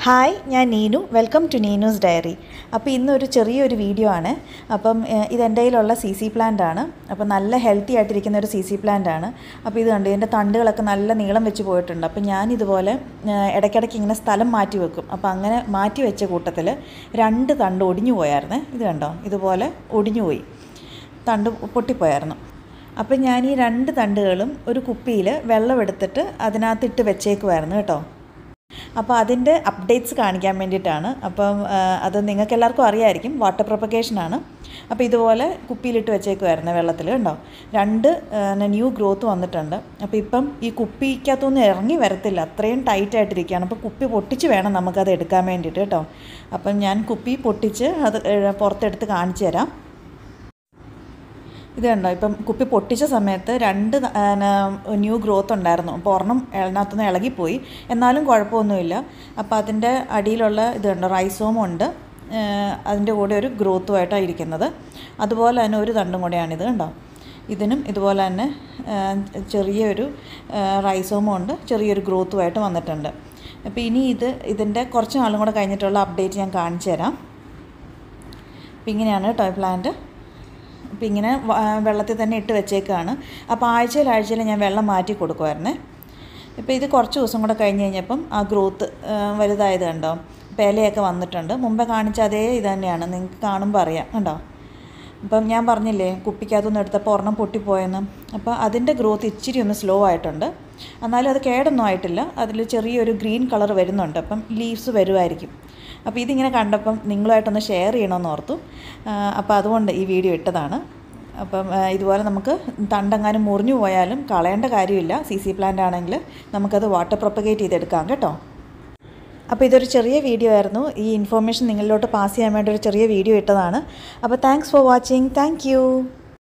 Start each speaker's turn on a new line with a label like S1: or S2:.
S1: hi ഞാൻ Neenu welcome to Neenu's diary അപ്പോൾ ഇന്നൊരു ചെറിയൊരു വീഡിയോ ആണ് അപ്പം ഏഹ്, ഇത് എൻ്റെ കയ്യിലുള്ള സി സി പ്ലാന്റ് ആണ് അപ്പോൾ നല്ല ഹെൽത്തി ആയിട്ടിരിക്കുന്ന ഒരു സി സി പ്ലാന്റ് ആണ് അപ്പോൾ ഇത് കണ്ട് ഇതിൻ്റെ തണ്ടുകളൊക്കെ നല്ല നീളം വെച്ച് പോയിട്ടുണ്ട് അപ്പോൾ ഞാൻ ഇതുപോലെ ഏഹ്, ഇടയ്ക്കിടയ്ക്ക് ഇങ്ങനെ സ്ഥലം മാറ്റി വെക്കും അപ്പോൾ അങ്ങനെ മാറ്റി വെച്ച കൂട്ടത്തിൽ രണ്ട് തണ്ട് ഒടിഞ്ഞു പോയായിരുന്നേ ഇത് കണ്ടോ ഇതുപോലെ ഒടിഞ്ഞു പോയി തണ്ട് പൊട്ടിപ്പോയായിരുന്നു അപ്പം ഞാൻ ഈ രണ്ട് തണ്ടുകളും ഒരു കുപ്പിയിൽ വെള്ളം എടുത്തിട്ട് അതിനകത്തിട്ട് വെച്ചേക്കുമായിരുന്നു കേട്ടോ അപ്പോൾ അതിൻ്റെ അപ്ഡേറ്റ്സ് കാണിക്കാൻ വേണ്ടിയിട്ടാണ് അപ്പം ആ, അത് നിങ്ങൾക്ക് എല്ലാവർക്കും അറിയാമായിരിക്കും വാട്ടർ പ്രൊപ്പഗേഷനാണ് അപ്പോൾ ഇതുപോലെ കുപ്പിയിലിട്ട് വെച്ചേക്കുമായിരുന്നു വെള്ളത്തിൽ കണ്ടോ രണ്ട് ന്യൂ ഗ്രോത്ത് വന്നിട്ടുണ്ട് അപ്പോൾ ഇപ്പം ഈ കുപ്പിക്കകത്തൊന്നും ഇറങ്ങി വരത്തില്ല അത്രയും ടൈറ്റ് ആയിട്ടിരിക്കുകയാണ് അപ്പോൾ കുപ്പി പൊട്ടിച്ച് വേണം നമുക്കത് എടുക്കാൻ വേണ്ടിയിട്ട് കേട്ടോ അപ്പം ഞാൻ കുപ്പി പൊട്ടിച്ച് അത് ഏ, പുറത്തെടുത്ത് കാണിച്ചു തരാം ഇത് കണ്ടോ ഇപ്പം കുപ്പി പൊട്ടിച്ച സമയത്ത് രണ്ട് ന- ആ, ന- ന്യൂ ഗ്രോത്ത് ഉണ്ടായിരുന്നു അപ്പോൾ ഒരെണ്ണം അതിനകത്തുനിന്ന് ഇളകിപ്പോയി എന്നാലും കുഴപ്പമൊന്നുമില്ല അപ്പോൾ അതിൻ്റെ അടിയിലുള്ള ഇത് കണ്ടോ റൈസോമും ഉണ്ട് ഏഹ് അതിൻ്റെ കൂടെ ഒരു ഗ്രോത്തുമായിട്ടാണ് ഇരിക്കുന്നത് അതുപോലെ തന്നെ ഒരു തണ്ടും കൂടെയാണിത് കണ്ടോ ഇതിനും ഇതുപോലെ തന്നെ ഏഹ് ചെറിയൊരു റൈസോമും ഉണ്ട് ചെറിയൊരു ഗ്രോത്തുമായിട്ട് വന്നിട്ടുണ്ട് അപ്പോൾ ഇനി ഇത് ഇതിൻ്റെ കുറച്ച് നാളും കൂടെ കഴിഞ്ഞിട്ടുള്ള അപ്ഡേറ്റ് ഞാൻ കാണിച്ചു തരാം അപ്പോൾ ഇങ്ങനെയാണ് കേട്ടോ ഈ പ്ലാന്റ് അപ്പോൾ ഇങ്ങനെ വ- ആ, വെള്ളത്തിൽ തന്നെ ഇട്ട് വെച്ചേക്കാണ് അപ്പോൾ ആഴ്ചയിൽ ആഴ്ചയിൽ ഞാൻ വെള്ളം മാറ്റി കൊടുക്കുമായിരുന്നേ ഇപ്പോൾ ഇത് കുറച്ച് ദിവസം കൂടെ കഴിഞ്ഞ് കഴിഞ്ഞപ്പം ആ ഗ്രോത്ത് വലുതായത് കണ്ടോ ഇപ്പോൾ ഇലയൊക്കെ വന്നിട്ടുണ്ട് മുമ്പേ കാണിച്ച അതേ ഇത് തന്നെയാണ് നിങ്ങൾക്ക് കാണുമ്പോൾ അറിയാം കണ്ടോ അപ്പം ഞാൻ പറഞ്ഞില്ലേ കുപ്പിക്കകത്തുനിന്ന് എടുത്തപ്പോൾ ഒരെണ്ണം പൊട്ടിപ്പോയെന്ന് അപ്പോൾ അതിൻ്റെ ഗ്രോത്ത് ഇച്ചിരി ഒന്ന് സ്ലോ ആയിട്ടുണ്ട് എന്നാലും അത് കേടൊന്നും ആയിട്ടില്ല അതിൽ ചെറിയൊരു ഗ്രീൻ കളർ വരുന്നുണ്ട് അപ്പം ലീവ്സ് വരുമായിരിക്കും അപ്പോൾ ഇതിങ്ങനെ കണ്ടപ്പം നിങ്ങളുമായിട്ടൊന്ന് ഷെയർ ചെയ്യണമെന്ന് ഓർത്തു ആ, അപ്പോൾ അതുകൊണ്ട് ഈ വീഡിയോ ഇട്ടതാണ് അപ്പം ആ, ഇതുപോലെ നമുക്ക് തണ്ടെങ്ങാനും മുറിഞ്ഞു പോയാലും കളയേണ്ട കാര്യമില്ല സി സി പ്ലാന്റ് ആണെങ്കിൽ നമുക്കത് വാട്ടർ പ്രൊപ്പഗേറ്റ് ചെയ്തെടുക്കാം കേട്ടോ അപ്പോൾ ഇതൊരു ചെറിയ വീഡിയോ ആയിരുന്നു ഈ ഇൻഫോർമേഷൻ നിങ്ങളിലോട്ട് പാസ് ചെയ്യാൻ വേണ്ടി ഒരു ചെറിയ വീഡിയോ ഇട്ടതാണ് അപ്പോൾ താങ്ക്സ് ഫോർ വാച്ചിങ് താങ്ക്